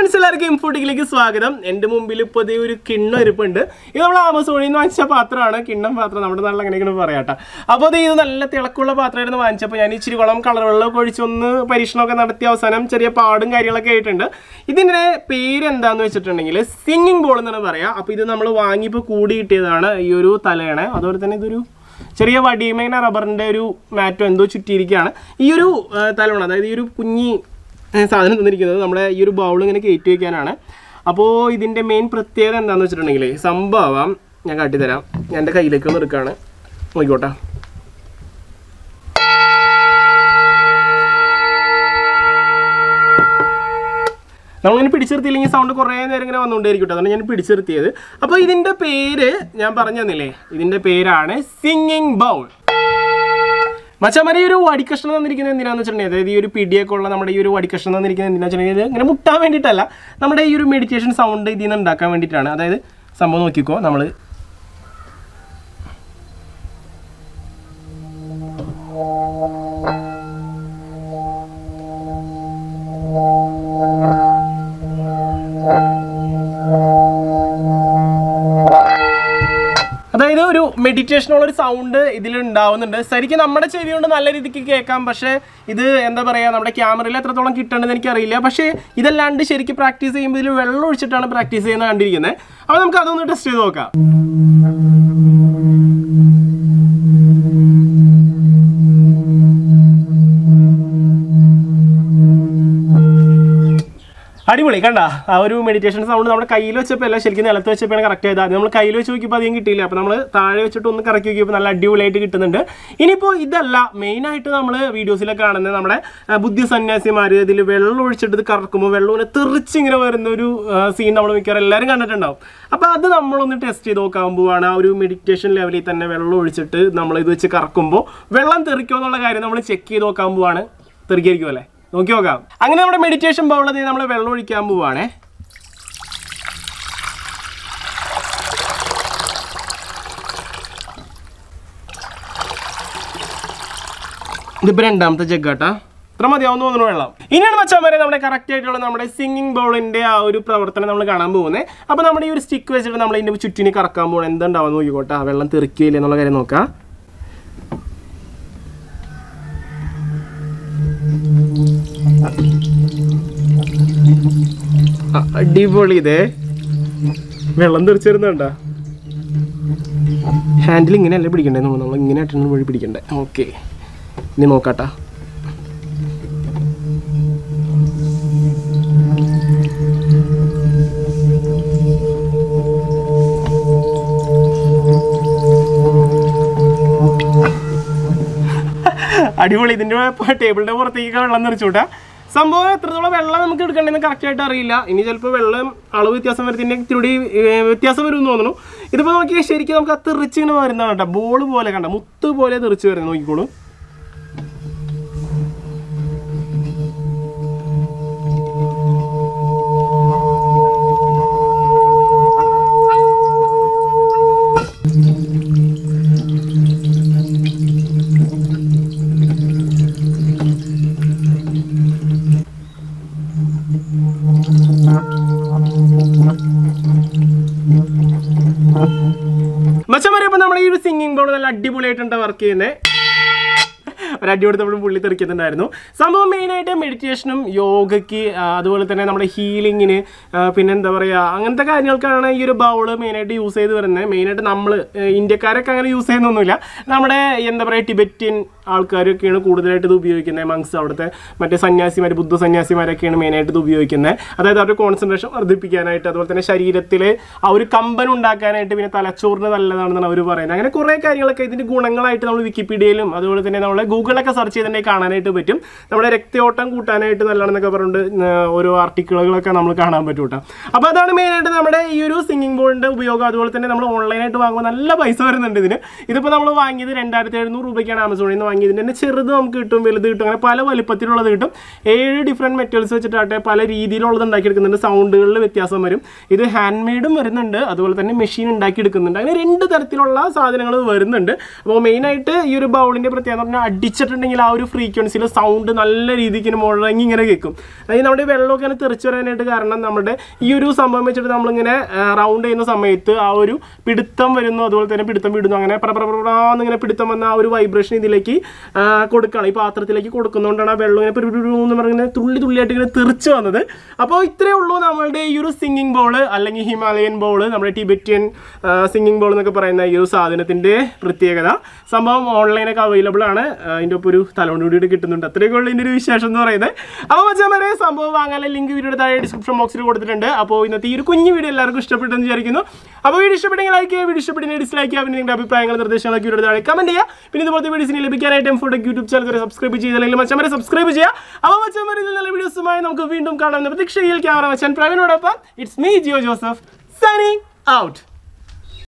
friends എല്ലാവർക്കും ഇൻഫോട്ടിക്കിലേക്ക് സ്വാഗതം എൻ്റെ മുമ്പിൽ ഇപ്പോൾ ഇതേ ഒരു കിണ്ണം ഇരിപ്പുണ്ട് ഇത് നമ്മൾ ആമസോണിൽ നിന്ന് വാങ്ങിച്ച പാത്രമാണ് കിണ്ണം പാത്രം നമ്മുടെ നാട്ടിൽ അങ്ങനെയൊക്കെ പറയാട്ടോ അപ്പോൾ അത് ഇത് നല്ല തിളക്കമുള്ള പാത്രമായിരുന്നു വാങ്ങിച്ചപ്പോൾ ഞാൻ ഇച്ചിരി കുളം കളർ വെള്ളമൊക്കെ ഒഴിച്ചൊന്ന് പരീക്ഷണമൊക്കെ നടത്തി അവസാനം ചെറിയ പാടും കാര്യങ്ങളൊക്കെ ആയിട്ടുണ്ട് ഇതിൻ്റെ പേര് എന്താണെന്ന് വെച്ചിട്ടുണ്ടെങ്കിൽ സിംഗിങ് ബോൾ എന്നാണ് പറയുക അപ്പോൾ ഇത് നമ്മൾ വാങ്ങിയപ്പോൾ കൂടി കിട്ടിയതാണ് ഈ ഒരു തലയാണ് അതുപോലെ തന്നെ ഇതൊരു ചെറിയ വടിയുമേന റബ്ബറിൻ്റെ ഒരു മാറ്റം എന്തോ ചുറ്റിയിരിക്കുകയാണ് ഈ ഒരു ആ, തലവണ അതായത് ഈ ഒരു കുഞ്ഞി ആ, സാധനം തന്നിരിക്കുന്നത് നമ്മുടെ ഈ ഒരു ബൗൾ ഇങ്ങനെ കയറ്റി വയ്ക്കാനാണ് അപ്പോൾ ഇതിൻ്റെ മെയിൻ പ്രത്യേകത എന്താണെന്ന് വെച്ചിട്ടുണ്ടെങ്കിൽ സംഭവം ഞാൻ കാട്ടിത്തരാം ഞാൻ എൻ്റെ കയ്യിലേക്ക് ഒന്ന് എടുക്കുകയാണ് നോക്കിക്കോട്ടെ നമ്മളിങ്ങനെ പിടിച്ചിരുത്തിയില്ലെങ്കിൽ സൗണ്ട് കുറേ നേരം ഇങ്ങനെ വന്നുകൊണ്ടേയിരിക്കും കേട്ടോ അതാണ് ഞാൻ പിടിച്ചിരുത്തിയത് അപ്പോൾ ഇതിൻ്റെ പേര് ഞാൻ പറഞ്ഞു തന്നില്ലേ ഇതിൻ്റെ പേരാണ് സിംഗിങ് ബൗൾ മച്ചമരി ഒരു വടിക്കഷ്ണം തന്നിരിക്കുന്നത് എന്തിനാന്ന് വെച്ചിട്ടുണ്ടെങ്കിൽ അതായത് ഈ ഒരു പിടിയൊക്കെ ഉള്ള നമ്മുടെ ഈ ഒരു വടിക്കഷ്ണം തന്നിരിക്കുന്നത് എന്തിനാന്ന് വെച്ചിട്ടുണ്ടെങ്കിൽ ഇത് ഇങ്ങനെ മുട്ടാൻ വേണ്ടിയിട്ടല്ല നമ്മുടെ ഈ ഒരു മെഡിറ്റേഷൻ സൗണ്ട് ഇതിൽ നിന്ന് ഉണ്ടാക്കാൻ വേണ്ടിയിട്ടാണ് അതായത് സംഭവം നോക്കിക്കോ നമ്മൾ അതായത് ഒരു മെഡിറ്റേഷനുള്ള ഒരു സൗണ്ട് ഇതിൽ ഉണ്ടാവുന്നുണ്ട് ശരിക്കും നമ്മുടെ ചെവി കൊണ്ട് നല്ല രീതിക്ക് കേൾക്കാം പക്ഷേ ഇത് എന്താ പറയുക നമ്മുടെ ക്യാമറയിൽ എത്രത്തോളം കിട്ടണമെന്ന് എനിക്കറിയില്ല പക്ഷേ ഇതല്ലാണ്ട് ശരിക്കും പ്രാക്ടീസ് ചെയ്യുമ്പോൾ ഇതിൽ വെള്ളം ഒഴിച്ചിട്ടാണ് പ്രാക്ടീസ് ചെയ്യുന്നത് കണ്ടിരിക്കുന്നത് അപ്പോൾ നമുക്ക് അതൊന്ന് ടെസ്റ്റ് ചെയ്ത് നോക്കാം അടിപൊളി കണ്ട ആ ഒരു മെഡിറ്റേഷൻ സൗണ്ട് നമ്മുടെ കയ്യിൽ വെച്ചപ്പോൾ അല്ല ശരിക്കും നിലത്ത് വെച്ചപ്പോഴാണ് കറക്റ്റ് ആയത് അത് നമ്മൾ കയ്യിൽ വെച്ച് നോക്കിയപ്പോൾ അധികം കിട്ടിയില്ല അപ്പോൾ നമ്മൾ താഴെ വെച്ചിട്ട് ഒന്ന് കറക്കി നോക്കിയപ്പോൾ നല്ല അടിപൊളിയായിട്ട് കിട്ടുന്നുണ്ട് ഇനിയിപ്പോൾ ഇതല്ല മെയിനായിട്ട് നമ്മൾ വീഡിയോസിലൊക്കെ കാണുന്നത് നമ്മുടെ ആ, ബുദ്ധി സന്യാസിമാർ ഇതിൽ വെള്ളം ഒഴിച്ചിട്ട് ഇത് കറക്കുമ്പോൾ വെള്ളം ഇങ്ങനെ തെറിച്ചിങ്ങനെ വരുന്ന ഒരു സീൻ നമ്മൾ മിക്കവാറും എല്ലാവരും കണ്ടിട്ടുണ്ടാവും അപ്പോൾ അത് നമ്മളൊന്ന് ടെസ്റ്റ് ചെയ്ത് നോക്കാൻ പോവാണ് ആ ഒരു മെഡിറ്റേഷൻ ലെവലിൽ തന്നെ വെള്ളം ഒഴിച്ചിട്ട് നമ്മൾ ഇത് വെച്ച് കറക്കുമ്പോൾ വെള്ളം തെറിക്കുമോ എന്നുള്ള കാര്യം നമ്മൾ ചെക്ക് ചെയ്ത് നോക്കാൻ പോവാണ് തെറിക്കായിരിക്കും അല്ലേ നോക്കി നോക്കാം അങ്ങനെ നമ്മുടെ മെഡിറ്റേഷൻ ബൗളത് നമ്മൾ വെള്ളം ഒഴിക്കാൻ പോവാണേ ഇതിപ്പോ രണ്ടാമത്തെ ജഗ്ഗാട്ടാ ഇത്ര മതിയാവുന്ന തോന്നുന്നു വെള്ളം ഇനിയാണ് മച്ചാൻ വരെ നമ്മുടെ കറക്റ്റ് ആയിട്ടുള്ള നമ്മുടെ സിംഗിങ് ബൗളിന്റെ ആ ഒരു പ്രവർത്തനം നമ്മൾ കാണാൻ പോകുന്നത് അപ്പോൾ നമ്മുടെ ഈ ഒരു സ്റ്റിക്ക് വെച്ചിട്ട് നമ്മൾ ഇതിന്റെ ചുറ്റിന് കറക്കാൻ പോകണം എന്തുണ്ടാവും നോക്കിക്കോട്ടെ ആ വെള്ളം തെറിക്കില്ല എന്നുള്ള കാര്യം നോക്കാം ആ, അടിപൊളി ഇതേ വെള്ളം തെറിച്ചിരുന്നുണ്ട ഹാൻഡിൽ ഇങ്ങനെയല്ലേ പിടിക്കണ്ടേ നമ്മൾ നമ്മൾ ഇങ്ങനെ ആയിട്ടാണ് വഴി പിടിക്കണ്ടേ ഓക്കെ ഇനി നോക്കാട്ടാ അടിപൊളി ഇതിന്റെ ടേബിളിന്റെ പുറത്തേക്ക് വെള്ളം നിറച്ചുവിട്ടാ സംഭവം എത്രത്തോളം വെള്ളം നമുക്ക് എടുക്കണ്ടെന്ന് കറക്റ്റ് ആയിട്ട് അറിയില്ല ഇനി ചിലപ്പോൾ വെള്ളം അളവ് വ്യത്യാസം വരുന്നതിന്റെ ഇത്തിരി ഏർ, വ്യത്യാസം വരും എന്ന് തോന്നുന്നു ഇതിപ്പോൾ നോക്കിയാൽ ശരിക്കും നമുക്ക് ആ തെറിച്ച് ഇങ്ങനെ വരുന്നതാണ് കേട്ടോ ബോൾ പോലെ കണ്ട മുത്ത് പോലെ തെറിച്ച് വരുന്നത് നോക്കിക്കോളൂ മച്ചം പറയുമ്പോൾ നമ്മുടെ ഈ ഒരു സിംഗിങ് ബോർഡ് നല്ല അടിപൊളിയായിട്ടുണ്ട് വർക്ക് ചെയ്യുന്നത് ഒരു അടി കൊടുത്തപ്പോഴും പുള്ളി തെറിക്കുന്നുണ്ടായിരുന്നു സംഭവം മെയിനായിട്ട് മെഡിറ്റേഷനും യോഗയ്ക്ക് ആ, അതുപോലെ തന്നെ നമ്മുടെ ഹീലിങ്ങിന് പിന്നെ എന്താ പറയുക അങ്ങനത്തെ കാര്യങ്ങൾക്കാണ് ഈ ഒരു ബൗള് മെയിനായിട്ട് യൂസ് ചെയ്ത് വരുന്നത് മെയിനായിട്ട് നമ്മൾ ഇന്ത്യക്കാരൊക്കെ അങ്ങനെ യൂസ് ചെയ്യുന്നൊന്നുമില്ല നമ്മുടെ എന്താ പറയുക ടിബറ്റിൻ ആൾക്കാരൊക്കെയാണ് കൂടുതലായിട്ട് ഇത് ഉപയോഗിക്കുന്നത് മങ്സ് അവിടുത്തെ മറ്റേ സന്യാസിമാർ ബുദ്ധ സന്യാസിമാരൊക്കെയാണ് മെയിനായിട്ട് ഇത് ഉപയോഗിക്കുന്നത് അതായത് അവരുടെ കോൺസെൻട്രേഷൻ വർദ്ധിപ്പിക്കാനായിട്ട് അതുപോലെ തന്നെ ശരീരത്തിൽ ആ ഒരു കമ്പൻ ഉണ്ടാക്കാനായിട്ട് പിന്നെ തലച്ചോറിന് നല്ലതാണെന്നാണ് അവർ പറയുന്നത് അങ്ങനെ കുറേ കാര്യങ്ങളൊക്കെ ഇതിൻ്റെ ഗുണങ്ങളായിട്ട് നമ്മൾ വിക്കിപീഡിയയിലും അതുപോലെ തന്നെ നമ്മൾ ഗൂഗിളൊക്കെ സെർച്ച് ചെയ്തിട്ടുണ്ടെങ്കിൽ കാണാനായിട്ട് പറ്റും നമ്മുടെ രക്തയോട്ടം കൂട്ടാനായിട്ട് നല്ലതാണെന്നൊക്കെ പറഞ്ഞിട്ട് ഏർ ഓരോ ആർട്ടിക്കിളുകളൊക്കെ നമ്മൾ കാണാൻ പറ്റും കേട്ടോ അപ്പോൾ അതാണ് മെയിനായിട്ട് നമ്മുടെ ഈ ഒരു സിംഗിങ് ബോളിൻ്റെ ഉപയോഗം അതുപോലെ തന്നെ നമ്മൾ ഓൺലൈനായിട്ട് വാങ്ങുമ്പോൾ നല്ല പൈസ വരുന്നുണ്ട് ഇതിന് ഇതിപ്പോൾ നമ്മൾ വാങ്ങിയത് രണ്ടായിരത്തി എഴുന്നൂറ് രൂപയ്ക്കാണ് ആമസോണിൽ നിന്ന് വാങ്ങിയത് വേണമെങ്കിൽ ഇതിൻ്റെ തന്നെ ചെറുത് നമുക്ക് കിട്ടും വലുത് കിട്ടും അങ്ങനെ പല വലിപ്പത്തിലുള്ളത് കിട്ടും ഏഴ് ഡിഫറെൻറ്റ് മെറ്റീരിയൽസ് വെച്ചിട്ടാട്ടെ പല രീതിയിലുള്ളത് ഉണ്ടാക്കിയെടുക്കുന്നുണ്ട് സൗണ്ടുകളിൽ വ്യത്യാസം വരും ഇത് ഹാൻഡ് മെയ്ഡും വരുന്നുണ്ട് അതുപോലെ തന്നെ മെഷീൻ ഉണ്ടാക്കിയെടുക്കുന്നുണ്ട് അങ്ങനെ രണ്ട് തരത്തിലുള്ള സാധനങ്ങൾ വരുന്നുണ്ട് അപ്പോൾ മെയിനായിട്ട് ഈ ഒരു ബൗളിൻ്റെ പ്രത്യേകത എന്ന് പറഞ്ഞാൽ അടിച്ചിട്ടുണ്ടെങ്കിൽ ആ ഒരു ഫ്രീക്വൻസിയിൽ സൗണ്ട് നല്ല രീതിക്ക് ഇങ്ങനെ മുഴങ്ങി ഇങ്ങനെ കേൾക്കും അതായത് നമ്മുടെ വെള്ളമൊക്കെ ഇങ്ങനെ തെറിച്ച് വരാനായിട്ട് കാരണം നമ്മുടെ ഈ ഒരു സംഭവം വെച്ചിട്ട് നമ്മളിങ്ങനെ റൗണ്ട് ചെയ്യുന്ന സമയത്ത് ആ ഒരു പിടുത്തം വരുന്നു അതുപോലെ തന്നെ പിടുത്തം വിടുന്നു അങ്ങനെ പ്രപ്രപ്രാന്ന് ഇങ്ങനെ പിടുത്തം വന്ന ആ ഒരു വൈബ്രേഷൻ ഇതിലേക്ക് ആ, കൊടുക്കുകയാണ് ഈ പാത്രത്തിലേക്ക് കൊടുക്കുന്നതുകൊണ്ടാണ് ആ വെള്ളം ഇങ്ങനെ പിരു എന്ന് പറഞ്ഞ തുള്ളി തുള്ളിയായിട്ട് ഇങ്ങനെ തെറിച്ച് വന്നത് അപ്പോൾ ഇത്രയേ ഉള്ളൂ നമ്മളുടെ ഈ ഒരു സിംഗിങ് ബോൾ അല്ലെങ്കിൽ ഹിമാലയൻ ബോൾ നമ്മുടെ ടിബറ്റിയൻ സിംഗിങ് ബോൾ എന്നൊക്കെ പറയുന്ന ഈ ഒരു സാധനത്തിൻ്റെ പ്രത്യേകത സംഭവം ഓൺലൈനൊക്കെ അവൈലബിൾ ആണ് ആ, അതിൻ്റെ ഒപ്പം ഒരു തലോണ്ട് കൂടി കിട്ടുന്നുണ്ട് അത്രയൊക്കെ ഉള്ളൂ ഇതിൻ്റെ ഒരു വിശേഷം എന്ന് പറയുന്നത് അപ്പോൾ മച്ചാൻ വരെ സംഭവം വാങ്ങാനുള്ള ലിങ്ക് വീഡിയോ താഴെ ഡിസ്ക്രിപ്ഷൻ ബോക്സിൽ കൊടുത്തിട്ടുണ്ട് അപ്പോൾ ഇന്നത്തെ ഈ ഒരു കുഞ്ഞു വീഡിയോ എല്ലാവർക്കും ഇഷ്ടപ്പെട്ടെന്ന് വിചാരിക്കുന്നു അപ്പോൾ വീഡിയോ ഇഷ്ടപ്പെട്ടെങ്കിൽ ലൈക്ക് ചെയ്യുക വീഡിയോ ഇഷ്ടപ്പെട്ടെങ്കിൽ ഡിസ്ലൈക്ക് ചെയ്യുക പിന്നെ നിങ്ങളുടെ അഭിപ്രായങ്ങൾ നിർദ്ദേശങ്ങളൊക്കെ വീഡിയോ താഴെ കമന്റ് ചെയ്യുക പിന്നെ ഇതുപോലത്തെ വീഡിയോസിന് ലഭിക്കാനായിട്ട് എം ഫോട്ടോ യൂട്യൂബ് ചാനൽ വരെ സബ്സ്ക്രൈബ് ചെയ്തില്ലെങ്കിൽ മച്ചാൻ വരെ സബ്സ്ക്രൈബ് ചെയ്യുക അപ്പോൾ മച്ചാൻ വരെ ഇതിൽ നല്ല വീഡിയോസുമായി നമുക്ക് വീണ്ടും കാണാം പ്രതീക്ഷയിൽ ക്യാമറ മച്ചാൻ പ്രവീണോടൊപ്പം it's me Jio Joseph signing out